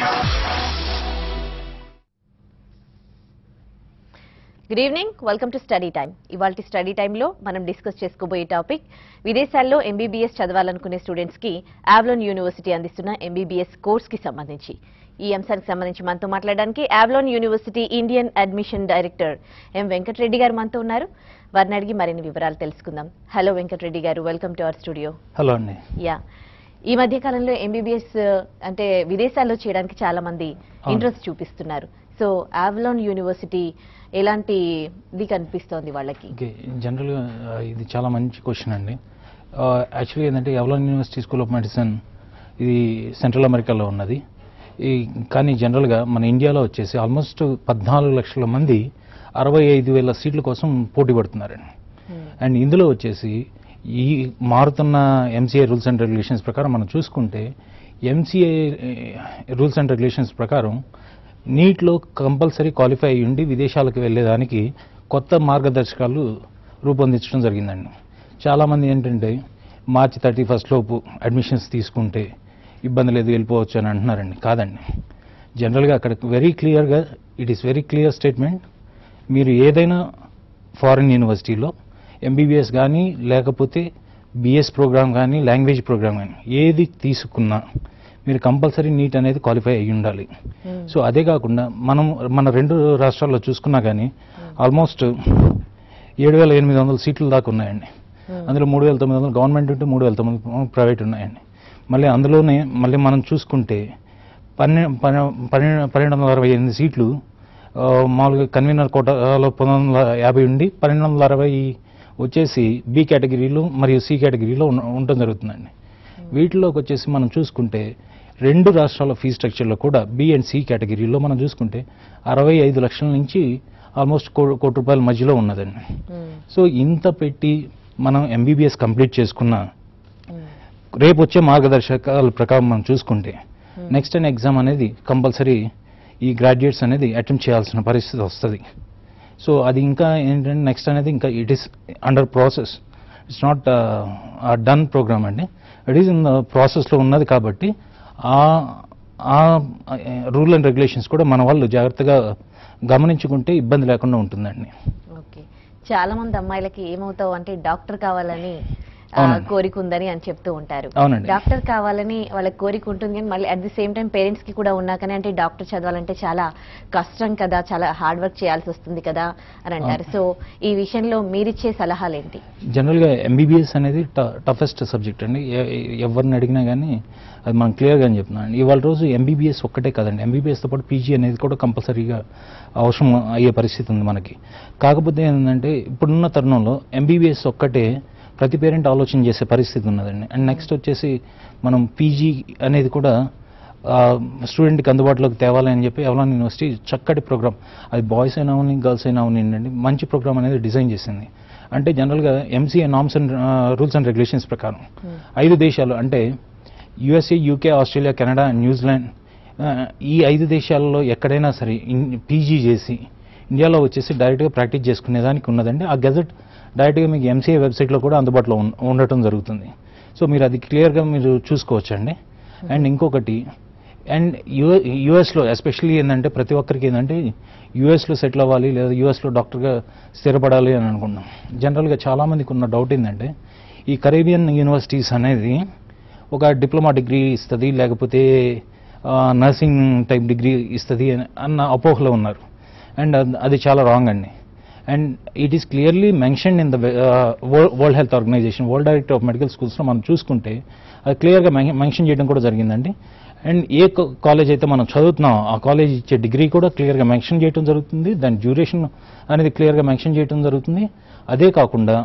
Good evening welcome to study time ఇవాళ study టైంలో మనం డిస్కస్ చేసుకోబోయే టాపిక్ విదేశాల్లో ఎంబీబీఎస్ చదవాలనుకునే స్టూడెంట్స్ కి ఆవ్లోన్ యూనివర్సిటీ అందిస్తున్న ఎంబీబీఎస్ కోర్స్ కి సంబంధించి ఈ అంశానికి సంబంధించి మనతో మాట్లాడడానికి Avalon university Indian admission director M Venkata Reddy గారు మనతో ఉన్నారు వారిని అడిగి మరిన్ని వివరాలు తెలుసుకుందాం హలో వెంకటరెడ్డి గారు welcome to our studio hello అండి యా ఈ మధ్య కాలంలో ఎంబీబీఎస్ అంటే విదేశాల్లో చేయడానికి చాలా మంది అవును. ఇంట్రెస్ట్ చూపిస్తున్నారు సో ఆవ్లాన్ యూనివర్సిటీ ఎలాంటి ఇది కనిపిస్తోంది వాళ్ళకి ఓకే జనరల్గా ఆ, ఇది చాలా మంచి క్వశ్చన్ అండి యాక్చువల్గా ఏంటంటే Avalon university school of medicine ఇది సెంట్రల్ అమెరికాలో ఉన్నది ఈ కానీ జనరల్గా మన ఇండియాలో వచ్చేసి ఆల్మోస్ట్ పద్నాలుగు లక్షల మంది అరవై ఐదు వేల సీట్ల కోసం పోటీ పడుతున్నారండి అండ్ ఇందులో వచ్చేసి ఈ మారుతున్న ఎంసీఏ రూల్స్ అండ్ రెగ్యులేషన్స్ ప్రకారం మనం చూసుకుంటే ఎంసీఏ రూల్స్ అండ్ రెగ్యులేషన్స్ ప్రకారం నీట్లో కంపల్సరీ క్వాలిఫై అయ్యి ఉండి విదేశాలకు వెళ్ళేదానికి కొత్త మార్గదర్శకాలు రూపొందించడం జరిగిందండి చాలామంది ఏంటంటే మార్చి థర్టీ ఫస్ట్ లోపు అడ్మిషన్స్ తీసుకుంటే ఇబ్బంది లేదు వెళ్ళిపోవచ్చు అని అంటున్నారండి కాదండి జనరల్గా అక్కడ వెరీ క్లియర్గా it is very clear statement మీరు ఏదైనా ఫారిన్ యూనివర్సిటీలో ఎంబీబీఎస్ కానీ లేకపోతే బిఎస్ ప్రోగ్రామ్ కానీ లాంగ్వేజ్ ప్రోగ్రామ్ కానీ ఏది తీసుకున్నా మీరు కంపల్సరీ నీట్ అనేది క్వాలిఫై అయ్యి ఉండాలి సో అదే కాకుండా మనం మన రెండు రాష్ట్రాల్లో చూసుకున్నా కానీ ఆల్మోస్ట్ ఏడు వేల ఎనిమిది వందల సీట్లు దాకా ఉన్నాయండి అందులో మూడు వేల తొమ్మిది వందలు గవర్నమెంట్ ఉంటే మూడు వేల తొమ్మిది ప్రైవేట్ ఉన్నాయండి మళ్ళీ అందులోనే మళ్ళీ మనం చూసుకుంటే పన్నె పన్నె- పన్నెండు పన్నెండు వందల అరవై ఎనిమిది సీట్లు ఆ, మామూలుగా కన్వీనర్ కోటాలో పంతొమ్మిది వందల యాభై ఉండి పన్నెండు వందల అరవై వచ్చేసి బి కేటగిరీలో మరియు సి కేటగిరీలో ఉన్న- ఉండటం జరుగుతుందండి వీటిలోకి వచ్చేసి మనం చూసుకుంటే రెండు రాష్ట్రాల ఫీ స్ట్రక్చర్లో కూడా బి అండ్ సి కేటగిరీలో మనం చూసుకుంటే అరవై ఐదు లక్షల నుంచి ఆల్మోస్ట్ కో కోటి రూపాయల మధ్యలో ఉన్నదండి సో ఇంత పెట్టి మనం ఎంబీబీఎస్ కంప్లీట్ చేసుకున్న రేపు వచ్చే మార్గదర్శకాల ప్రకారం మనం చూసుకుంటే నెక్స్ట్ అండ్ ఎగ్జామ్ అనేది కంపల్సరీ ఈ గ్రాడ్యుయేట్స్ అనేది అటెంప్ట్ చేయాల్సిన పరిస్థితి వస్తుంది సో అది ఇంకా ఏంటంటే నెక్స్ట్ అనేది ఇంకా it is under process it's not done program అండి ఇట్ ఈస్ ఇన్ ప్రాసెస్లో ఉన్నది కాబట్టి ఆ ఆ రూల్ అండ్ రెగ్యులేషన్స్ కూడా మన వాళ్ళు జాగ్రత్తగా గమనించుకుంటే ఇబ్బంది లేకుండా ఉంటుందండి ఓకే చాలా మంది అమ్మాయిలకి ఏమవుతావు అంటే డాక్టర్ కావాలని ఆ, అవునండి. కోరిక ఉందని అని చెప్తూ ఉంటారు అవునండి. డాక్టర్ కావాలని వాళ్ళకి కోరిక ఉంటుంది కానీ మళ్ళీ at the same time parents కి కూడా ఉన్నాకనే అంటే డాక్టర్ చదవాలంటే చాలా కష్టం కదా చాలా హార్డ్ వర్క్ చేయాల్సి వస్తుంది కదా అని అంటారు సో ఈ విషయంలో మీరిచ్చే సలహాలు ఏంటి జనరల్గా ఎంబీబీఎస్ అనేది టఫెస్ట్ సబ్జెక్ట్ అండి ఎ- ఎవరిని అడిగినా కానీ అది మనం క్లియర్గా చెప్తున్నాను ఇవాళ రోజు ఎంబీబీఎస్ ఒక్కటే కదండి ఎంబీబీఎస్తో పాటు పీజీ అనేది కూడా కంపల్సరీగా అవసరం అయ్యే పరిస్థితి ఉంది మనకి కాకపోతే ఏంటంటే ఇప్పుడున్న తరుణంలో ఎంబీబీఎస్ ఒక్కటే ప్రతి పేరెంట్ ఆలోచన చేసే పరిస్థితి ఉన్నదండి అండ్ నెక్స్ట్ వచ్చేసి మనం పీజీ అనేది కూడా స్టూడెంట్కి అందుబాటులోకి తేవాలి అని చెప్పి ఎవలాన్ యూనివర్సిటీ చక్కటి ప్రోగ్రామ్ అది బాయ్స్ అయినా అవని గర్ల్స్ అయినా అవనండి మంచి ప్రోగ్రామ్ అనేది డిజైన్ చేసింది అంటే జనరల్గా MCA norms and rules and regulations ప్రకారం ఐదు దేశాలు అంటే USA UK Australia Canada and New Zealand ఆ, ఈ ఐదు దేశాలలో ఎక్కడైనా సరే పీజీ చేసి ఇండియాలో వచ్చేసి డైరెక్ట్గా ప్రాక్టీస్ చేసుకునేదానికి ఉన్నదండి ఆ గెజెట్ డైరెక్ట్గా మీకు ఎంసీఏ వెబ్సైట్లో కూడా అందుబాటులో ఉన్- ఉండటం జరుగుతుంది సో మీరు అది క్లియర్గా మీరు చూసుకోవచ్చండి అండ్ ఇంకొకటి అండ్ యు యుఎస్లో ఎస్పెషల్లీ ఏంటంటే ప్రతి ఒక్కరికి ఏంటంటే యుఎస్లో సెటిల్ అవ్వాలి లేదా యుఎస్లో డాక్టర్గా స్థిరపడాలి అని అనుకుంటాం జనరల్గా చాలామందికి ఉన్న డౌట్ ఏంటంటే ఈ కరేబియన్ యూనివర్సిటీస్ అనేది ఒక డిప్లొమా డిగ్రీ ఇస్తుంది లేకపోతే నర్సింగ్ టైప్ డిగ్రీ ఇస్తుంది అన్న అపోహలో ఉన్నారు అండ్ అది చాలా రాంగ్ అండి and it is clearly mention in the world health organization world director of medical స్కూల్స్లో మనం చూసుకుంటే అది క్లియర్గా మెన్షన్ చేయడం కూడా జరిగిందండి అండ్ ఏ కాలేజ్ అయితే మనం చదువుతున్నాం ఆ కాలేజ్ ఇచ్చే డిగ్రీ కూడా క్లియర్గా మెన్షన్ చేయడం జరుగుతుంది దాని డ్యూరేషన్ అనేది క్లియర్గా మెన్షన్ చేయడం జరుగుతుంది అదే కాకుండా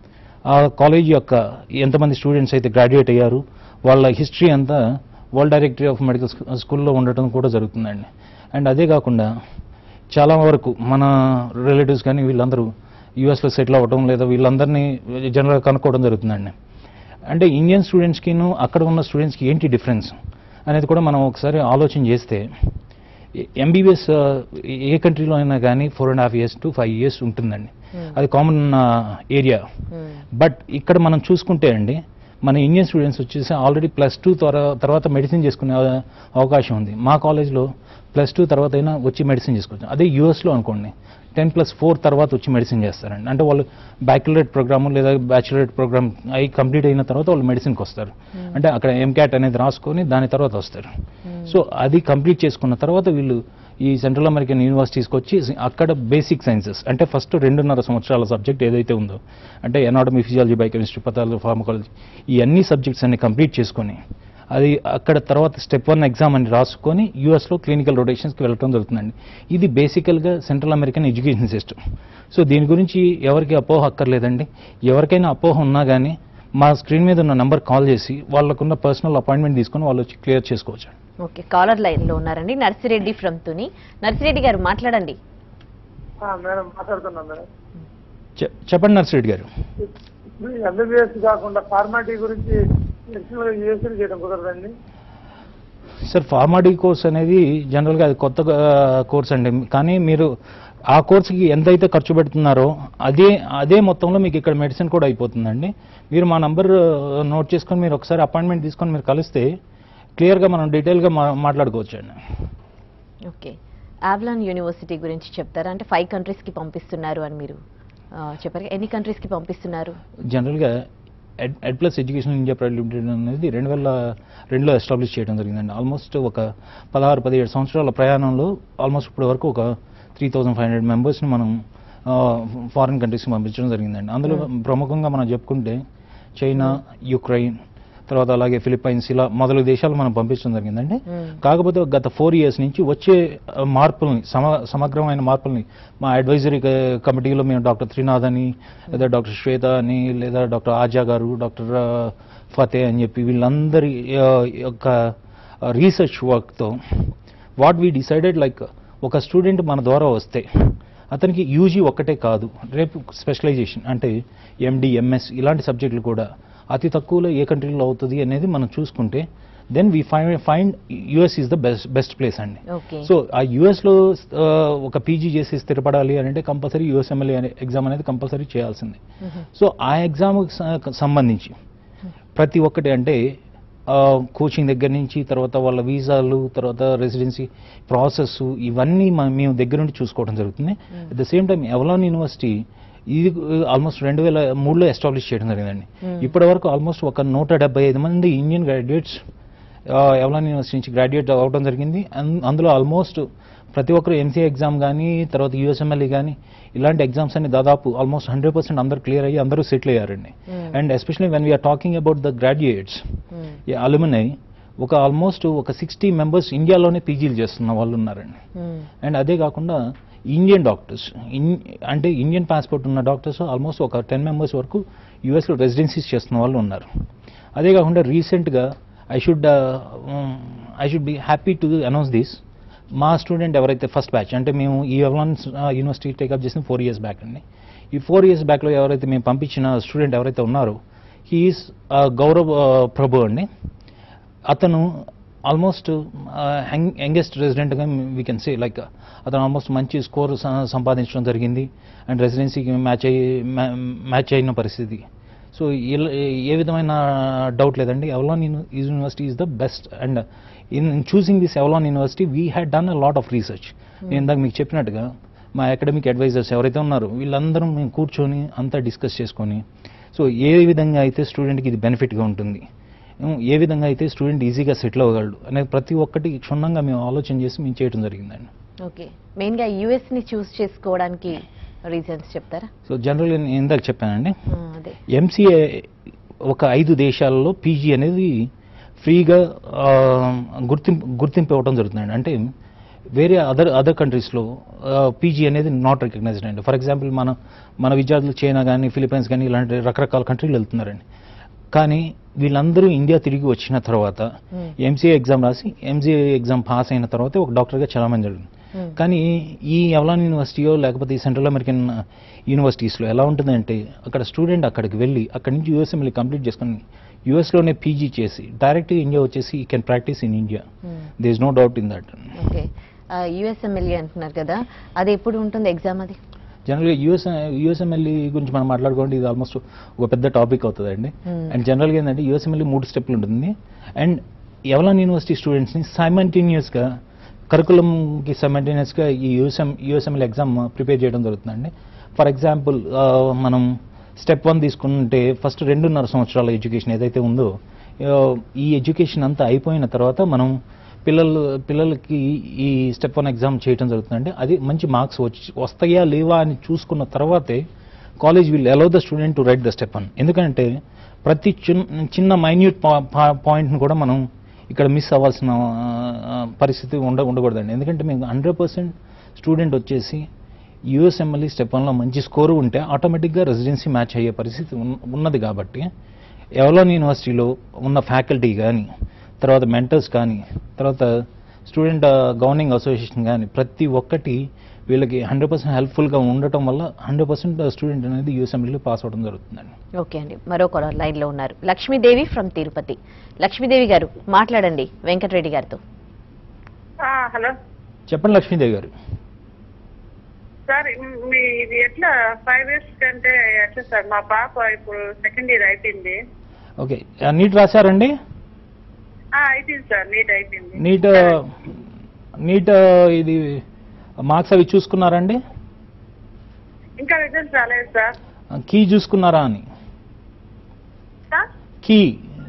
ఆ కాలేజ్ యొక్క ఎంతమంది స్టూడెంట్స్ అయితే గ్రాడ్యుయేట్ అయ్యారు వాళ్ళ హిస్టరీ అంతా వరల్డ్ డైరెక్టరీ ఆఫ్ మెడికల్ స్కూల్లో ఉండటం కూడా జరుగుతుందండి అండ్ అదే కాకుండా చాలా వరకు మన రిలేటివ్స్ కానీ వీళ్ళందరూ యూఎస్లో సెటిల్ అవ్వడం లేదా వీళ్ళందరినీ జనరల్గా కనుక్కోవడం జరుగుతుందండి అంటే ఇండియన్ స్టూడెంట్స్కిను అక్కడ ఉన్న స్టూడెంట్స్కి ఏంటి డిఫరెన్స్ అనేది కూడా మనం ఒకసారి ఆలోచన చేస్తే ఎంబీబీఎస్ ఏ కంట్రీలో అయినా కానీ four and half years to five years ఉంటుందండి అది కామన్ ఏరియా బట్ ఇక్కడ మనం చూసుకుంటే అండి మన ఇండియన్ స్టూడెంట్స్ వచ్చేసి ఆల్రెడీ ప్లస్ టూ తర్వాత మెడిసిన్ చేసుకునే అవ- అవకాశం ఉంది మా కాలేజ్లో ప్లస్ టూ తర్వాత అయినా వచ్చి మెడిసిన్ చేసుకోవచ్చు అదే యూఎస్లో అనుకోండి టెన్ ప్లస్ ఫోర్ తర్వాత వచ్చి మెడిసిన్ చేస్తారండి అంటే వాళ్ళు బ్యాచులరేట్ ప్రోగ్రామ్ లేదా బ్యాచులరేట్ ప్రోగ్రామ్ అయి కంప్లీట్ అయిన తర్వాత వాళ్ళు మెడిసిన్కి వస్తారు అంటే అక్కడ ఎంక్యాట్ అనేది రాసుకొని దాని తర్వాత వస్తారు సో అది కంప్లీట్ చేసుకున్న తర్వాత వీళ్ళు ఈ సెంట్రల్ అమెరికన్ యూనివర్సిటీస్కి వచ్చి అక్కడ బేసిక్ సైన్సెస్ అంటే ఫస్ట్ రెండున్నర సంవత్సరాల సబ్జెక్ట్ ఏదైతే ఉందో అంటే ఎనాటమీ ఫిజియాలజీ బయోకెమిస్ట్రీ పతాలు ఫార్మకాలజీ ఈ అన్ని సబ్జెక్ట్స్ అన్ని కంప్లీట్ చేసుకొని అది అక్కడ తర్వాత స్టెప్ వన్ ఎగ్జామ్ అని రాసుకొని యూఎస్లో క్లినికల్ రొటేషన్స్కి వెళ్ళడం జరుగుతుందండి ఇది బేసికల్గా central American education system so దీని గురించి ఎవరికి అపోహ అక్కర్లేదండి ఎవరికైనా అపోహ ఉన్నా కానీ మా స్క్రీన్ మీద ఉన్న నెంబర్ కాల్ చేసి వాళ్ళకున్న పర్సనల్ అపాయింట్మెంట్ తీసుకొని వాళ్ళు వచ్చి క్లియర్ చేసుకోవచ్చు ఓకే కాలర్ లైన్ లో ఉన్నారండి నర్సిరెడ్డి ఫ్రమ్ తుని నర్సిరెడ్డి గారు మాట్లాడండి ఆ, మేడం మాట్లాడుతున్నాం మేడం చె- చెప్పండి నర్సిరెడ్డి గారు ఇప్పుడు ఎంబీబీఎస్ కాకుండా ఫార్మాలిటీ గురించి ఎక్స్టర్నల్ యూఎస్సీ చేయడం కుదరదండి సార్ ఫార్మాడీ కోర్స్ అనేది జనరల్గా అది కొత్త కోర్స్ అండి కానీ మీరు ఆ కోర్సుకి ఎంతైతే ఖర్చు పెడుతున్నారో అదే అదే మొత్తంలో మీకు ఇక్కడ మెడిసిన్ కూడా అయిపోతుందండి మీరు మా నంబర్ నోట్ చేసుకొని మీరు ఒకసారి అపాయింట్మెంట్ తీసుకొని మీరు కలిస్తే క్లియర్గా మనం డీటెయిల్గా మా మాట్లాడుకోవచ్చు అండి ఓకే ఆవ్లాన్ యూనివర్సిటీ గురించి చెప్తారా అంటే ఫైవ్ కంట్రీస్ కి పంపిస్తున్నారు అని మీరు ఆ, చెప్పారు కదా. ఎన్ని కంట్రీస్ కి పంపిస్తున్నారు జనరల్గా ed ed plus education India private limited అనేది రెండు వేల రెండులో ఎస్టాబ్లిష్ చేయడం జరిగిందండి ఆల్మోస్ట్ ఒక పదహారు పదిహేడు సంవత్సరాల ప్రయాణంలో ఆల్మోస్ట్ ఇప్పటి వరకు ఒక త్రీ థౌజండ్ ఫైవ్ హండ్రెడ్ మెంబర్స్ని మనం ఫారిన్ కంట్రీస్కి పంపించడం జరిగిందండి అందులో ప్రముఖంగా మనం చెప్పుకుంటే చైనా యుక్రెయిన్ తర్వాత అలాగే ఫిలిప్పైన్స్ ఇలా మొదలగు దేశాలు మనం పంపించడం జరిగిందండి మ్మ్. కాకపోతే గత ఫోర్ ఇయర్స్ నుంచి వచ్చే ఆ, మార్పుల్ని సమ సమగ్రమైన మార్పుల్ని మా అడ్వైజరీ క- కమిటీలో మేము డాక్టర్ త్రినాథ్ అని లేదా డాక్టర్ శ్వేత అని లేదా డాక్టర్ ఆజా గారు డాక్టర్ ఆ, ఫతే అని చెప్పి వీళ్ళందరి ఆ, యొక్క రీసెర్చ్ వర్క్తో వాట్ వీ డిసైడెడ్ లైక్ ఒక స్టూడెంట్ మన ద్వారా వస్తే అతనికి యూజీ ఒక్కటే కాదు రేపు స్పెషలైజేషన్ అంటే ఎండి ఎంఎస్ ఇలాంటి సబ్జెక్టులు కూడా అతి తక్కువలో ఏ కంట్రీలో అవుతుంది అనేది మనం చూసుకుంటే then we find find US is the best best place అండి ఓకే సో ఆ యుఎస్లో ఒక పీజీ చేసి స్థిరపడాలి అని అంటే కంపల్సరీ యుఎస్ఎంఎల్ఏ అనే ఎగ్జామ్ అనేది కంపల్సరీ చేయాల్సిందే సో ఆ ఎగ్జామ్కి సంబంధించి ప్రతి ఒక్కటి అంటే కోచింగ్ దగ్గర నుంచి తర్వాత వాళ్ళ వీసాలు తర్వాత రెసిడెన్సీ ప్రాసెస్ ఇవన్నీ మ- మేము దగ్గర నుండి చూసుకోవడం జరుగుతుంది at the same time Avalon university ఇది ఆల్మోస్ట్ రెండు వేల మూడులో ఎస్టాబ్లిష్ చేయడం జరిగిందండి Hmm. ఇప్పటి వరకు ఆల్మోస్ట్ ఒక నూట డెబ్బై ఐదు మంది ఇండియన్ గ్రాడ్యుయేట్స్ ఎవలాన్ యూనివర్సిటీ నుంచి గ్రాడ్యుయేట్ అవ్వడం జరిగింది అన్- అందులో ఆల్మోస్ట్ ప్రతి ఒక్కరు ఎంసీఏ ఎగ్జామ్ కానీ తర్వాత యూఎస్ఎంఎల్ఈ కానీ ఇలాంటి ఎగ్జామ్స్ అన్ని దాదాపు ఆల్మోస్ట్ హండ్రెడ్ పర్సెంట్ అందరూ క్లియర్ అయ్యి అందరూ సెటిల్ అయ్యారండి Hmm. And especially when we're talking about the graduates ఈ అలుమినై ఒక ఆల్మోస్ట్ ఒక సిక్స్టీ మెంబర్స్ ఇండియాలోనే పీజీలు చేస్తున్న వాళ్ళు ఉన్నారండి అండ్ అదే కాకుండా ఇండియన్ డాక్టర్స్ ఇన్ అంటే ఇండియన్ పాస్పోర్ట్ ఉన్న డాక్టర్స్ ఆల్మోస్ట్ ఒక టెన్ మెంబర్స్ వరకు యూఎస్లో రెసిడెన్సీస్ చేస్తున్న వాళ్ళు ఉన్నారు అదే కాకుండా రీసెంట్గా I should I should be happy to announce this మా స్టూడెంట్ ఎవరైతే ఫస్ట్ బ్యాచ్ అంటే మేము ఈ ఎవలాన్ యూనివర్సిటీ టేకప్ చేసిన ఫోర్ ఇయర్స్ బ్యాక్ అండి ఈ ఫోర్ ఇయర్స్ బ్యాక్లో ఎవరైతే మేము పంపించిన స్టూడెంట్ ఎవరైతే ఉన్నారో హీఈస్ గౌరవ్ ప్రభు అండి అతను ఆల్మోస్ట్ యంగెస్ట్ రెసిడెంట్గా వీ కెన్ సే లైక్ అతను ఆల్మోస్ట్ మంచి స్కోర్ సంపాదించడం జరిగింది అండ్ రెసిడెన్సీకి మ్యాచ్ అయ్యి మ్యాచ్ అయిన పరిస్థితి సో ఇలా ఏ విధమైన డౌట్ లేదండి Avalon university is the best and in choosing this Avalon university we had done a lot of research నేను ఇందాక మీకు చెప్పినట్టుగా మా అకాడమిక్ అడ్వైజర్స్ ఎవరైతే ఉన్నారో వీళ్ళందరం మేము కూర్చొని అంతా డిస్కస్ చేసుకొని సో ఏ విధంగా అయితే స్టూడెంట్కి ఇది బెనిఫిట్గా ఉంటుంది ఏం, ఏ విధంగా అయితే స్టూడెంట్ ఈజీగా సెటిల్ అవ్వగలడు అనేది ప్రతి ఒక్కటి క్షుణ్ణంగా మేము ఆలోచన చేసి మేము చేయడం జరిగిందండి ఓకే మెయిన్ గా యుఎస్ ని చూస్ చేసుకోవడానికి రీజన్స్ చెప్తారా సో జనరల్గా నేను ఇందాక చెప్పానండి ఆ, అదే ఎంసీఏ ఒక ఐదు దేశాలలో పీజీ అనేది ఫ్రీగా ఆ, గుర్తింపు గుర్తింపు ఇవ్వడం జరుగుతుందండి అంటే వేరే అదర్ అదర్ కంట్రీస్లో పీజీ అనేది నాట్ రికగ్నైజ్డ్ అండి ఫర్ ఎగ్జాంపుల్ మన మన విద్యార్థులు చైనా కానీ ఫిలిప్పైన్స్ కానీ ఇలాంటి రకరకాల కంట్రీలు వెళ్తున్నారండి కానీ వీళ్ళందరూ ఇండియా తిరిగి వచ్చిన తర్వాత Hmm. ఎంసీఏ ఎగ్జామ్ రాసి ఎంసీఏ ఎగ్జామ్ పాస్ అయిన తర్వాత ఒక డాక్టర్గా చలామణి జరిగింది Hmm. కానీ ఈ ఎవలాన్ యూనివర్సిటీయో లేకపోతే ఈ సెంట్రల్ అమెరికన్ యూనివర్సిటీస్లో ఎలా ఉంటుందంటే అక్కడ స్టూడెంట్ అక్కడికి వెళ్ళి అక్కడి నుంచి యూఎస్ఎంఎల్ని కంప్లీట్ చేసుకొని యూఎస్లోనే పీజీ చేసి డైరెక్ట్ ఇండియా వచ్చేసి ఈ can practice in India there is no doubt in that okay USMLE అంటున్నారు కదా అది ఎప్పుడు ఉంటుంది ఎగ్జామ్ అది జనరల్గా యూఎస్ యూఎస్ఎంఎల్ఈ గురించి మనం మాట్లాడుకోండి ఇది ఆల్మోస్ట్ ఒక పెద్ద టాపిక్ అవుతుందండి Hmm. అండ్ జనరల్గా ఏంటంటే యూఎస్ఎంఎల్ఈ మూడు స్టెప్లు ఉంటుంది అండ్ ఎవలాన్ యూనివర్సిటీ స్టూడెంట్స్ని సైమంటేనియస్గా కరికులంకి సైమంటేనియస్గా ఈ యూఎస్ఎం యూఎస్ఎంఎల్ ఎగ్జామ్ ప్రిపేర్ చేయడం జరుగుతుందండి ఫర్ ఎగ్జాంపుల్ మనం స్టెప్ వన్ తీసుకుంటే ఫస్ట్ రెండున్నర సంవత్సరాల ఎడ్యుకేషన్ ఏదైతే ఉందో ఆ, ఈ ఎడ్యుకేషన్ అంతా అయిపోయిన తర్వాత మనం పిల్లలు పిల్లలకి ఈ స్టెప్ వన్ ఎగ్జామ్ చేయడం జరుగుతుందండి అది మంచి మార్క్స్ వచ్చి వస్తాయా లేవా అని చూసుకున్న తర్వాతే college will allow the student to write the step one ఎందుకంటే ప్రతి చిన్న చిన్న మైన్యూట్ పాయింట్ని కూడా మనం ఇక్కడ మిస్ అవ్వాల్సిన ఆ, పరిస్థితి ఉండ ఉండకూడదండి ఎందుకంటే మేము హండ్రెడ్ పర్సెంట్ స్టూడెంట్ వచ్చేసి యూఎస్ఎంఎల్ఈ స్టెప్ వన్లో మంచి స్కోరు ఉంటే ఆటోమేటిక్గా రెసిడెన్సీ మ్యాచ్ అయ్యే పరిస్థితి ఉన్న- ఉన్నది కాబట్టి ఎవలాన్ యూనివర్సిటీలో ఉన్న ఫ్యాకల్టీ కానీ తర్వాత మెంటర్స్ కానీ తర్వాత స్టూడెంట్ గవర్నింగ్ అసోసియేషన్ కానీ ప్రతి ఒక్కటి వీళ్ళకి హండ్రెడ్ పర్సెంట్ హెల్ప్ఫుల్గా ఉండటం వల్ల హండ్రెడ్ పర్సెంట్ స్టూడెంట్ అనేది యూఎస్ఎంఎల్ఈలో పాస్ అవడం జరుగుతుందండి ఓకే అండి మరో కాలర్ లైన్ లో ఉన్నారు లక్ష్మీదేవి ఫ్రమ్ తిరుపతి లక్ష్మీదేవి గారు మాట్లాడండి వెంకటరెడ్డి గారితో ఆ, హలో చెప్పండి లక్ష్మీదేవి గారు సార్ మీ ఇది ఎట్లా ఫైవ్ ఇయర్స్ కంటే ఎట్లా సార్ మా పాప ఇప్పుడు సెకండ్ ఇయర్ అయిపోయింది ఓకే నీట్ రాశారండి ఆ, అయిపోయింది సార్ నీట్ అయిపోయింది నీట్ నీట్ ఇది మార్క్స్ అవి చూసుకున్నారండి ఇంకా రిజల్ట్ రాలేదు సార్ కీ చూసుకున్నారా అని సార్? కీ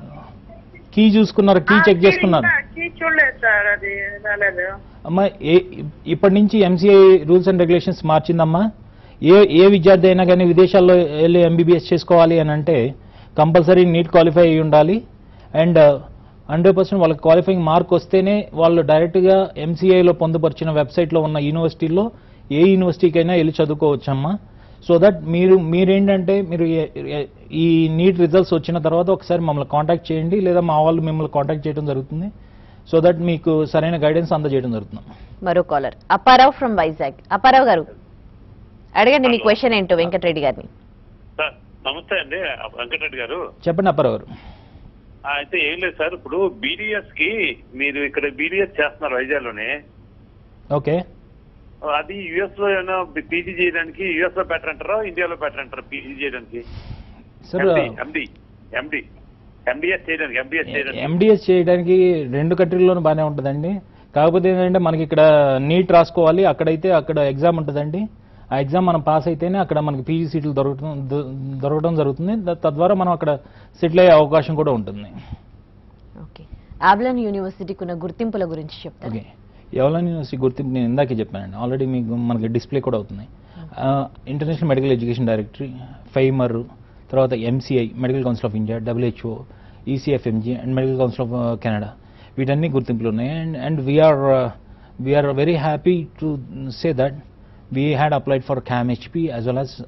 కీ చూసుకున్నారా కీ ఆ, చెక్ key చేసుకున్నారు ఇంకా key చూడలేదు సార్ అది రాలేదు అమ్మా ఏ ఇప్పటి నుంచి ఎంసీఐ రూల్స్ అండ్ రెగ్యులేషన్స్ మార్చిందమ్మా ఏ ఏ విద్యార్థి అయినా కానీ విదేశాల్లో వెళ్ళి ఎంబీబీఎస్ చేసుకోవాలి అని అంటే కంపల్సరీ నీట్ క్వాలిఫై అయి ఉండాలి అండ్ హండ్రెడ్ పర్సెంట్ వాళ్ళకి క్వాలిఫైయింగ్ మార్క్ వస్తేనే వాళ్ళు డైరెక్ట్గా ఎంసీఐలో పొందుపరిచిన వెబ్సైట్లో ఉన్న యూనివర్సిటీల్లో ఏ యూనివర్సిటీకైనా వెళ్ళి చదువుకోవచ్చమ్మా సో దట్ మీరు మీరేంటంటే మీరు ఏ- ఏ- ఈ నీట్ రిజల్ట్స్ వచ్చిన తర్వాత ఒకసారి మమ్మల్ని కాంటాక్ట్ చేయండి లేదా మా వాళ్ళు మిమ్మల్ని కాంటాక్ట్ చేయడం జరుగుతుంది సో దట్ మీకు సరైన గైడెన్స్ అందజేయడం జరుగుతుంది మరో కాలర్ అప్పారావు ఫ్రమ్ వైజాగ్ అప్పారావు గారు అడగండి మీ క్వశ్చన్ ఏంటో వెంకటరెడ్డి గారిని సార్ నమస్తే అండి వెంకటరెడ్డి గారు చెప్పండి అప్పారావు గారు ఆ, అయితే ఏం లేదు సార్ ఇప్పుడు బీడీఎస్ కి మీరు ఇక్కడ బీడీఎస్ చేస్తున్నారు వైజాగ్లోనే ఓకే అది యుఎస్ లో ఏమైనా పీజీ చేయడానికి యుఎస్ లో బెటర్ అంటారా ఇండియాలో బెటర్ అంటారా పీజీ చేయడానికి సార్ ఎండి ఎండి ఎండిఎస్ చేయడానికి ఎంబీఎస్ చేయడానికి ఎండిఎస్ చేయడానికి రెండు కంట్రీల్లోనూ బాగానే ఉంటుందండి కాకపోతే ఏంటంటే మనకి ఇక్కడ నీట్ రాసుకోవాలి అక్కడైతే అక్కడ ఎగ్జామ్ ఉంటుందండి ఆ ఎగ్జామ్ మనం పాస్ అయితేనే అక్కడ మనకి పీజీ సీట్లు దొరకటం దొ- దొరకడం జరుగుతుంది ద- తద్వారా మనం అక్కడ సెటిల్ అయ్యే అవకాశం కూడా ఉంటుంది ఓకే ఆబ్లన్ యూనివర్సిటీకి ఉన్న గుర్తింపుల గురించి చెప్తాను ఓకే ఎవరైనా యూనివర్సిటీ గుర్తింపు నేను ఇందాకే చెప్పానండి ఆల్రెడీ మీకు మనకి డిస్ప్లే కూడా అవుతుంది international medical education directory FAIMER తర్వాత MCI medical council of India WHO ECFMG and medical council of Canada వీటన్ని గుర్తింపులు ఉన్నాయి and and we're we're very happy to say that we had applied for CAAM HP as well as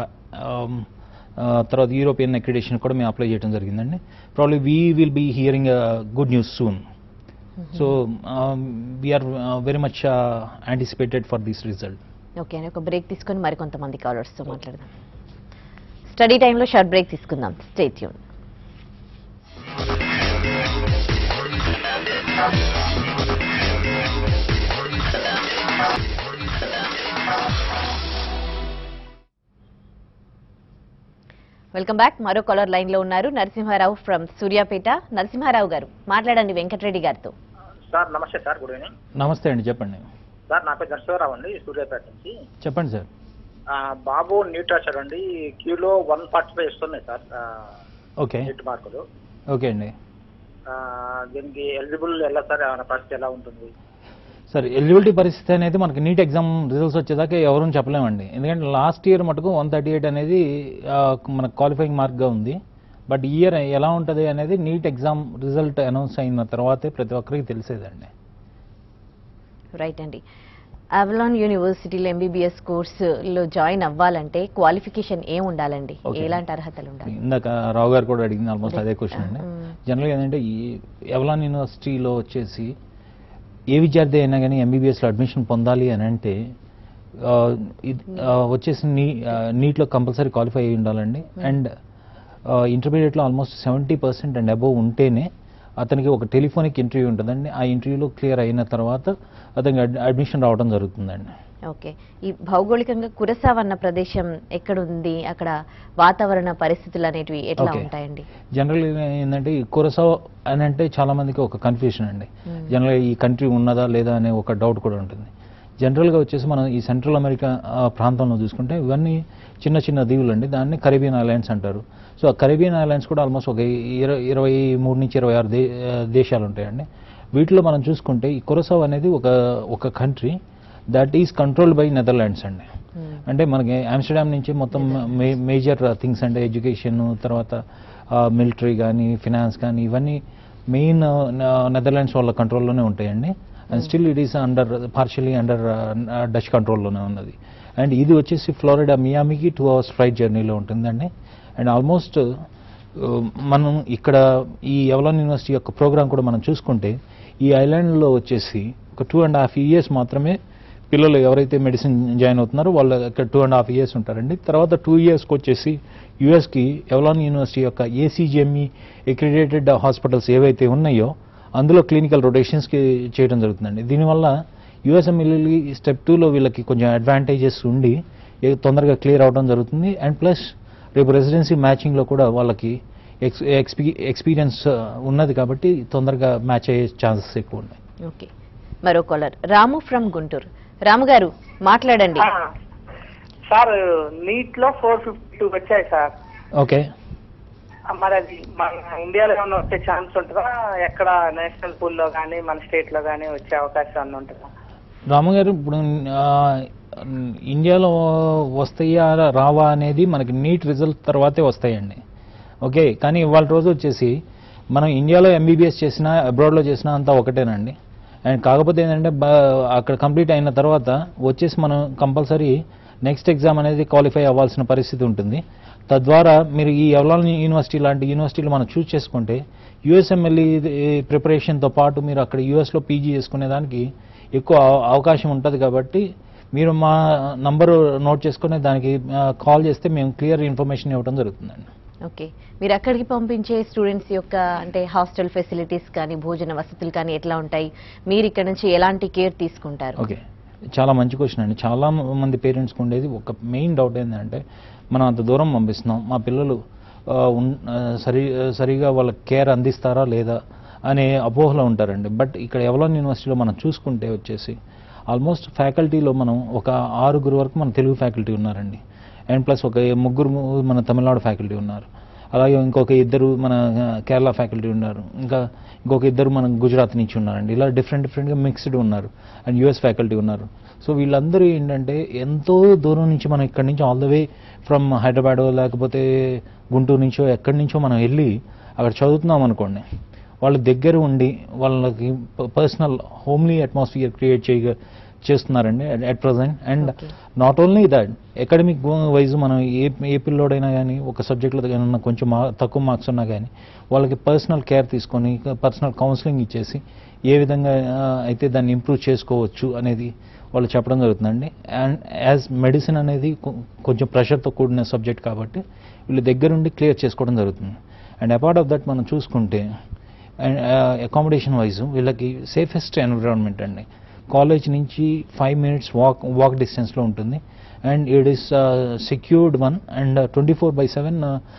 తర్వాత European accreditation కూడా మేము apply చేయడం జరిగిందండి probably we will be hearing good news soon so we're very much anticipated for this result okay అండి ఒక break తీసుకొని మరికొంతమంది కాలర్స్తో మాట్లాడదాం స్టడీ టైంలో షార్ట్ బ్రేక్ తీసుకుందాం స్టేట్ యూన్ వెల్కమ్ బ్యాక్ మరో కాలర్ లైన్ లో ఉన్నారు నరసింహారావు ఫ్రమ్ సూర్యాపేట నరసింహారావు గారు మాట్లాడండి వెంకటరెడ్డి గారితో సార్ నమస్తే సార్ గుడ్ ఈవినింగ్ నమస్తే అండి చెప్పండి సార్ నా పేరు నరసింహారావు అండి సూర్యాపేట నుంచి చెప్పండి సార్ ఆ, బాబు నీట్ రాశాడండి క్యూలో వన్ ఫార్టీ ఫైవ్ వస్తున్నాయి సార్ ఆ, ఓకే నీట్ మార్కులు ఓకే అండి ఆ, దీనికి ఎలిజిబుల్ ఎలా సార్ ఏమైనా పరిస్థితి ఎలా ఉంటుంది సార్ ఎలిజిబిలిటీ పరిస్థితి అనేది మనకి నీట్ ఎగ్జామ్ రిజల్ట్స్ వచ్చేదాకా ఎవరూ చెప్పలేమండి ఎందుకంటే లాస్ట్ ఇయర్ మటుకు వన్ థర్టీ ఎయిట్ అనేది ఆ, మనకు క్వాలిఫైయింగ్ మార్క్గా ఉంది బట్ ఈ ఇయర్ ఎలా ఉంటుంది అనేది నీట్ ఎగ్జామ్ రిజల్ట్ అనౌన్స్ అయిన తర్వాతే ప్రతి ఒక్కరికి తెలిసేదండి రైట్ అండి అవలాన్ యూనివర్సిటీలో ఎంబీబీఎస్ కోర్సులో జాయిన్ అవ్వాలంటే క్వాలిఫికేషన్ ఏం ఉండాలండి Okay. ఎలాంటి అర్హతలు ఉండాలి ఇందాక రావు గారు కూడా అడిగింది ఆల్మోస్ట్ అదే క్వశ్చన్ అండి మ్మ్. జనరల్గా ఏంటంటే ఈ ఎవలాన్ యూనివర్సిటీలో వచ్చేసి ఏ విద్యార్థి అయినా కానీ ఎంబీబీఎస్లో అడ్మిషన్ పొందాలి అని అంటే ఆ, ఇది, ఆ, వచ్చేసి నీ నీట్లో కంపల్సరీ క్వాలిఫై అయి ఉండాలండి అండ్ ఇంటర్మీడియట్లో almost seventy percent and above ఉంటేనే అతనికి ఒక టెలిఫోనిక్ ఇంటర్వ్యూ ఉంటుందండి ఆ ఇంటర్వ్యూలో క్లియర్ అయిన తర్వాత అతనికి అడ్- అడ్మిషన్ రావడం జరుగుతుందండి ఓకే ఈ భౌగోళికంగా కురసావ్ అన్న ప్రదేశం ఎక్కడ ఉంది అక్కడ వాతావరణ పరిస్థితులు అనేటివి ఎట్లా Okay. ఉంటాయండి జనరల్ ఏంటంటే ఈ కురసావ్ అని అంటే చాలా మందికి ఒక కన్ఫ్యూషన్ అండి జనరల్ ఈ కంట్రీ ఉన్నదా లేదా అనే ఒక డౌట్ కూడా ఉంటుంది జనరల్గా వచ్చేసి మనం ఈ సెంట్రల్ అమెరికా ఆ, ప్రాంతంలో చూసుకుంటే ఇవన్నీ చిన్న చిన్న దీవులు అండి దాన్ని కరీబియన్ ఐలాండ్స్ అంటారు సో ఆ కరీబియన్ ఐలాండ్స్ కూడా ఆల్మోస్ట్ ఒక ఇరవై ఇరవై మూడు నుంచి ఇరవై ఆరు దే ఆ, దేశాలు ఉంటాయండి వీటిలో మనం చూసుకుంటే ఈ కురసావ్ అనేది ఒక ఒక country that is controlled by Netherlands అండి అంటే మనకి ఆమ్స్టర్డామ్ నుంచి మొత్తం మేజర్ థింగ్స్ అంటే ఎడ్యుకేషన్ తర్వాత మిలిటరీ కానీ ఫినాన్స్ కానీ ఇవన్నీ మెయిన్ నెదర్లాండ్స్ వాళ్ళ కంట్రోల్లోనే ఉంటాయండి and still it is under partially under Dutch కంట్రోల్లోనే ఉన్నది అండ్ ఇది వచ్చేసి ఫ్లోరిడా మియామికి టూ అవర్స్ ఫ్లైట్ జర్నీలో ఉంటుందండి అండ్ ఆల్మోస్ట్ మనం ఇక్కడ ఈ ఎవలాన్ యూనివర్సిటీ యొక్క ప్రోగ్రామ్ కూడా మనం చూసుకుంటే ఈ ఐలాండ్లో వచ్చేసి ఒక టూ అండ్ హాఫ్ ఇయర్స్ మాత్రమే పిల్లలు ఎవరైతే మెడిసిన్ జాయిన్ అవుతున్నారో వాళ్ళు ఇక్కడ టూ అండ్ హాఫ్ ఇయర్స్ ఉంటారండి తర్వాత టూ ఇయర్స్కి వచ్చేసి యూఎస్కి ఎవలాన్ యూనివర్సిటీ యొక్క ఏసీజిఎంఈ ఎక్రిడేటెడ్ హాస్పిటల్స్ ఏవైతే ఉన్నాయో అందులో క్లినికల్ రొటేషన్స్కి చేయడం జరుగుతుందండి దీనివల్ల యూఎస్ఎంఎల్ఈ స్టెప్ టూలో వీళ్ళకి కొంచెం అడ్వాంటేజెస్ ఉండి ఏ- తొందరగా క్లియర్ అవడం జరుగుతుంది అండ్ ప్లస్ రేపు రెసిడెన్సీ మ్యాచింగ్లో కూడా వాళ్ళకి ఎక్స్ ఎక్స్పీ ఎక్స్పీరియన్స్ ఉన్నది కాబట్టి తొందరగా మ్యాచ్ అయ్యే ఛాన్సెస్ ఎక్కువ ఉన్నాయి ఓకే మరో కాలర్ రాము ఫ్రమ్ గుంటూరు రాము గారు మాట్లాడండి సార్ నీట్ లో ఫోర్ ఫిఫ్టీ టూ వచ్చాయి సార్ ఓకే ఆ, మరి అది మన ఇండియాలో ఏమైనా వచ్చే ఛాన్స్ ఉంటుందా ఎక్కడ నేషనల్ పూల్ లో కానీ మన స్టేట్ లో కానీ వచ్చే అవకాశం ఏమన్నా ఉంటుందా రాము గారు ఇప్పుడు ఆ, ఇండియాలో వస్తాయా రావా అనేది మనకి నీట్ రిజల్ట్ తర్వాతే వస్తాయండి ఓకే కానీ ఇవాళ రోజు వచ్చేసి మనం ఇండియాలో ఎంబీబీఎస్ చేసినా అబ్రాడ్లో చేసినా అంతా ఒకటేనండి అండ్ కాకపోతే ఏంటంటే బ- అక్కడ కంప్లీట్ అయిన తర్వాత వచ్చేసి మనం కంపల్సరీ నెక్స్ట్ ఎగ్జామ్ అనేది క్వాలిఫై అవ్వాల్సిన పరిస్థితి ఉంటుంది తద్వారా మీరు ఈ ఎవలాన్ యూనివర్సిటీ లాంటి యూనివర్సిటీలు మనం చూస్ చేసుకుంటే యూఎస్ఎంఎల్ఈ ప్రిపరేషన్తో పాటు మీరు అక్కడ యూఎస్లో పీజీ చేసుకునే దానికి ఎక్కువ అవ- అవకాశం ఉంటుంది కాబట్టి మీరు మా నంబరు నోట్ చేసుకుని దానికి కాల్ చేస్తే మేము క్లియర్ ఇన్ఫర్మేషన్ ఇవ్వడం జరుగుతుందండి ఓకే మీరు అక్కడికి పంపించే స్టూడెంట్స్ యొక్క అంటే హాస్టల్ ఫెసిలిటీస్ కానీ భోజన వసతులు కానీ ఎట్లా ఉంటాయి మీరు ఇక్కడ నుంచి ఎలాంటి కేర్ తీసుకుంటారు ఓకే చాలా మంచి క్వశ్చన్ అండి చాలా మంది పేరెంట్స్కి ఉండేది ఒక మెయిన్ డౌట్ ఏంటంటే మనం అంత దూరం పంపిస్తున్నాం మా పిల్లలు ఆ, ఉన్- ఆ, సరి సరిగా వాళ్ళ కేర్ అందిస్తారా లేదా అనే అపోహలో ఉంటారండి బట్ ఇక్కడ ఎవలాన్ యూనివర్సిటీలో మనం చూసుకుంటే వచ్చేసి ఆల్మోస్ట్ ఫ్యాకల్టీలో మనం ఒక ఆరుగురు వరకు మన తెలుగు ఫ్యాకల్టీ ఉన్నారండి అండ్ ప్లస్ ఒక ముగ్గురు ము- మన తమిళనాడు ఫ్యాకల్టీ ఉన్నారు అలాగే ఇంకొక ఇద్దరు మన ఆ, కేరళ ఫ్యాకల్టీ ఉన్నారు ఇంకా ఇంకొక ఇద్దరు మన గుజరాత్ నుంచి ఉన్నారండి ఇలా డిఫరెంట్ డిఫరెంట్గా మిక్స్డ్ ఉన్నారు అండ్ యూఎస్ ఫ్యాకల్టీ ఉన్నారు సో వీళ్ళందరూ ఏంటంటే ఎంతో దూరం నుంచి మనం ఇక్కడి నుంచి all the way from Hyderabad లేకపోతే గుంటూరు నుంచో ఎక్కడి నుంచో మనం వెళ్ళి అక్కడ చదువుతున్నాం అనుకోండి వాళ్ళ దగ్గర ఉండి వాళ్ళకి పర్సనల్ హోమ్లీ అట్మాస్ఫియర్ క్రియేట్ చేయగ చేస్తున్నారండి at present and Okay. Not only that academic wise మనం ఏ ఏ పిల్లోడైనా కానీ ఒక సబ్జెక్ట్లో ఏమన్నా కొంచెం మా తక్కువ మార్క్స్ ఉన్నా కానీ వాళ్ళకి పర్సనల్ కేర్ తీసుకొని పర్సనల్ కౌన్సిలింగ్ ఇచ్చేసి ఏ విధంగా ఆ, అయితే దాన్ని ఇంప్రూవ్ చేసుకోవచ్చు అనేది వాళ్ళు చెప్పడం జరుగుతుందండి అండ్ యాజ్ మెడిసిన్ అనేది కొ- కొంచెం ప్రెషర్తో కూడిన సబ్జెక్ట్ కాబట్టి వీళ్ళు దగ్గరుండి క్లియర్ చేసుకోవడం జరుగుతుంది అండ్ అపార్ట్ ఆఫ్ దట్ మనం చూసుకుంటే అండ్ అకామిడేషన్ వైజ్ వీళ్ళకి సేఫెస్ట్ ఎన్విరాన్మెంట్ అండి కాలేజ్ నుంచి ఫైవ్ మినిట్స్ వాక్ వాక్ డిస్టెన్స్లో ఉంటుంది and it is secured one and twenty four by seven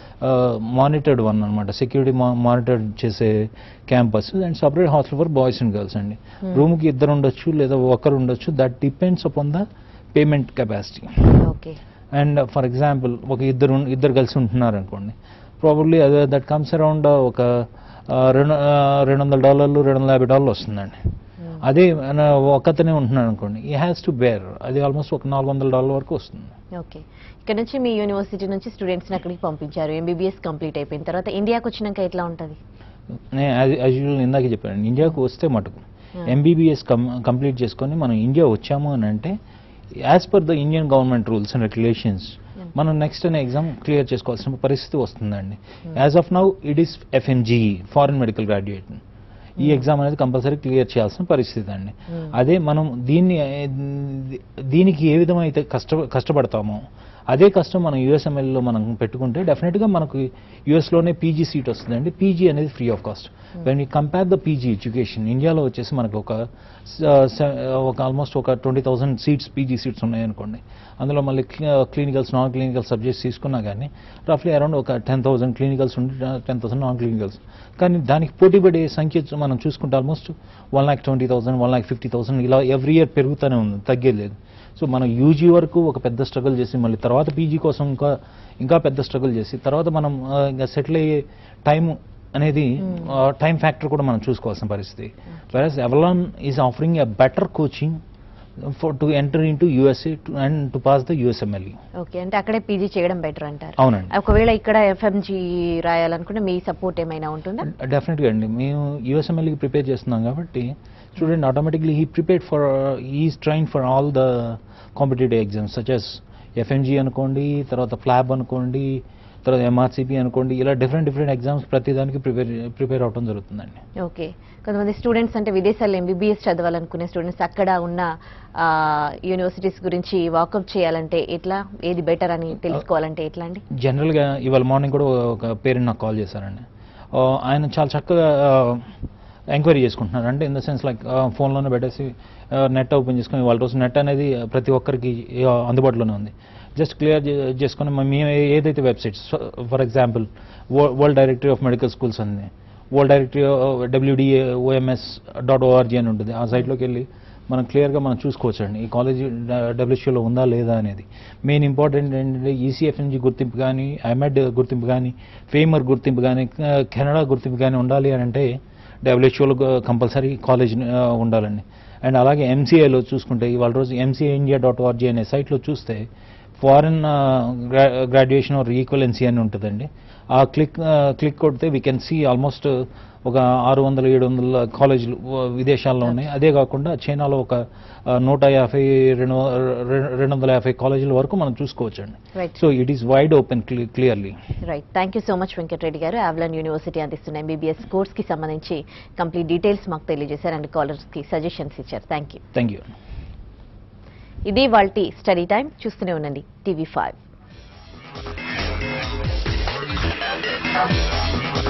monitored one అనమాట సెక్యూరిటీ మానిటర్ చేసే campus and separate hostel for boys and girls అండి రూమ్కి ఇద్దరు ఉండొచ్చు లేదా ఒకరు ఉండొచ్చు that depends upon the payment capacity okay and for example ఒక ఇద్దరు ఉన్- ఇద్దరు కలిసి ఉంటున్నారు అనుకోండి ప్రాబబ్లీ అదే దట్ కమ్స్ అరౌండ్ ఒక ఆ, రెండు ఆ, రెండు వందల డాలర్లు రెండు వందల యాభై డాలర్లు వస్తుందండి అదే మన ఒక్కతనే ఉంటున్నాడు అనుకోండి ఈ హ్యాస్ టు బేర్ అది ఆల్మోస్ట్ ఒక నాలుగు వందల డాలర్ వరకు వస్తుంది ఓకే ఇక్కడ నుంచి మీ యూనివర్సిటీ నుంచి స్టూడెంట్స్ని అక్కడికి పంపించారు ఎంబీబీఎస్ కంప్లీట్ అయిపోయిన తర్వాత ఇండియాకి వచ్చినాక ఎట్లా ఉంటుంది నేను యాజ్ యూజువల్ ఇందాక చెప్పాను ఇండియాకు వస్తే మటుకు ఎంబీబీఎస్ కం కంప్లీట్ చేసుకొని మనం ఇండియా వచ్చాము అని అంటే as per the Indian government rules and regulations మనం నెక్స్ట్ అనే ఎగ్జామ్ క్లియర్ చేసుకోవాల్సిన పరిస్థితి వస్తుందండి as of now it is FMGE foreign medical graduate ఈ ఎగ్జామ్ అనేది కంపల్సరీ క్లియర్ చేయాల్సిన పరిస్థితి అండి అదే మనం దీన్ని ఏ, దీనికి ఏ విధమైతే కష్ట కష్టపడతామో అదే కష్టం మనం యూఎస్ఎంఎల్లో మనం పెట్టుకుంటే డెఫినెట్గా మనకు యూఎస్లోనే పీజీ సీట్ వస్తుందండి పీజీ అనేది free of cost when you compare the PG education ఇండియాలో వచ్చేసి మనకు ఒక స- స- ఒక ఆల్మోస్ట్ ఒక twenty thousand seats PG seats ఉన్నాయనుకోండి అందులో మళ్ళీ క్లినికల్స్ నాన్ క్లినికల్ సబ్జెక్ట్స్ తీసుకున్నా కానీ రఫ్లీ అరౌండ్ ఒక టెన్ థౌసండ్ క్లినికల్స్ ఉండి టెన్ థౌసండ్ నాన్ క్లినికల్స్ కానీ దానికి పోటీపడే సంఖ్య మనం చూసుకుంటే almost one lakh twenty thousand one lakh fifty thousand ఇలా ఎవ్రీ ఇయర్ పెరుగుతూనే ఉంది తగ్గేది లేదు సో మనం యూజీ వరకు ఒక పెద్ద స్ట్రగుల్ చేసి మళ్ళీ తర్వాత పీజీ కోసం ఇంకా ఇంకా పెద్ద స్ట్రగుల్ చేసి తర్వాత మనం ఆ, ఇంకా సెటిల్ అయ్యే టైం అనేది టైం ఫ్యాక్టర్ కూడా మనం చూసుకోవాల్సిన పరిస్థితి versus Avalon is offering a better coaching for to enter in to USA and to pass the USMLE okay అంటే అక్కడే పీజీ చేయడం బెటర్ అంటారు అవునండి ఒకవేళ ఇక్కడ ఎఫ్ఎంజీ రాయాలనుకుంటే మీ సపోర్ట్ ఏమైనా ఉంటుందా డెఫినెట్గా అండి మేము యూఎస్ఎంఎల్కి ప్రిపేర్ చేస్తున్నాం కాబట్టి student automatically he prepared for is train for all the competitive exams such as FMG అనుకోండి తర్వాత ఫ్లాబ్ అనుకోండి తర్వాత ఎంఆర్సిపి అనుకోండి ఇలా డిఫరెంట్ డిఫరెంట్ ఎగ్జామ్స్ ప్రతి దానికి ప్రిపేర్ ప్రిపేర్ అవడం జరుగుతుందండి ఓకే కొంతమంది స్టూడెంట్స్ అంటే విదేశాల్లో ఎంబీబీఎస్ చదవాలనుకునే స్టూడెంట్స్ అక్కడ ఉన్న యూనివర్సిటీస్ గురించి వాకప్ చేయాలంటే ఎట్లా ఏది బెటర్ అని తెలుసుకోవాలంటే ఎట్లా అండి జనరల్గా ఇవాళ మార్నింగ్ కూడా ఒక పేరెంట్ నాకు కాల్ చేశారండి ఆ, ఆయన చాలా చక్కగా ఎంక్వైరీ చేసుకుంటున్నారు అంటే ఇన్ ద సెన్స్ లైక్ ఫోన్లోనే పెట్టేసి నెట్ ఓపెన్ చేసుకొని వాళ్ళ రోజు నెట్ అనేది ప్రతి ఒక్కరికి ఆ, అందుబాటులోనే ఉంది జస్ట్ క్లియర్ చేసుకొని మ- మేము ఏ- ఏదైతే websites for example world directory of medical schools ఉంది world directory WDA OMS dot ORG అని ఉంటుంది ఆ సైట్లోకి వెళ్ళి మనం క్లియర్గా మనం చూసుకోవచ్చు అండి ఈ కాలేజీ డబ్ల్యూహెచ్ఓలో ఉందా లేదా అనేది మెయిన్ ఇంపార్టెంట్ ఏంటంటే ఈసీఎఫ్ఎంజీ గుర్తింపు కానీ ఐమెడ్ గుర్తింపు కానీ ఫేమర్ గుర్తింపు కానీ కెనడా గుర్తింపు కానీ ఉండాలి అని అంటే డబ్ల్యూహెచ్ఓలో కంపల్సరీ కాలేజ్ ఉండాలండి అండ్ అలాగే ఎంసీఐలో చూసుకుంటే ఇవాళ రోజు ఎంసీఐ ఇండియా డాట్ ఆర్జీ అనే సైట్లో చూస్తే ఫారెన్ గ్రాడ్యుయేషన్ ఆర్ ఈక్వలెన్సీ అని ఉంటుందండి ఆ క్లిక్ క్లిక్ కొడితే వీ కెన్ సీ ఆల్మోస్ట్ ఒక ఆరు వందల ఏడు వందల కాలేజీలు uh, విదేశాల్లో ఉన్నాయి అదే కాకుండా చైనాలో ఒక uh, నూట యాభై రెండు రె- రెండు వందల యాభై కాలేజీల వరకు మనం చూసుకోవచ్చండి right so it is wide open clearly right thank you so much Venkatareddy గారు ఆవ్లాన్ యూనివర్సిటీ అందిస్తున్న ఎంబీబీఎస్ కోర్స్ కి సంబంధించి కంప్లీట్ డీటెయిల్స్ మాకు తెలియజేశారు అండ్ కాలర్స్ కి సజెషన్స్ ఇచ్చారు థ్యాంక్ యూ థ్యాంక్ యూ ఇది వాళ్ళ స్టడీ టైం చూస్తూనే ఉండండి టీవీ ఫైవ్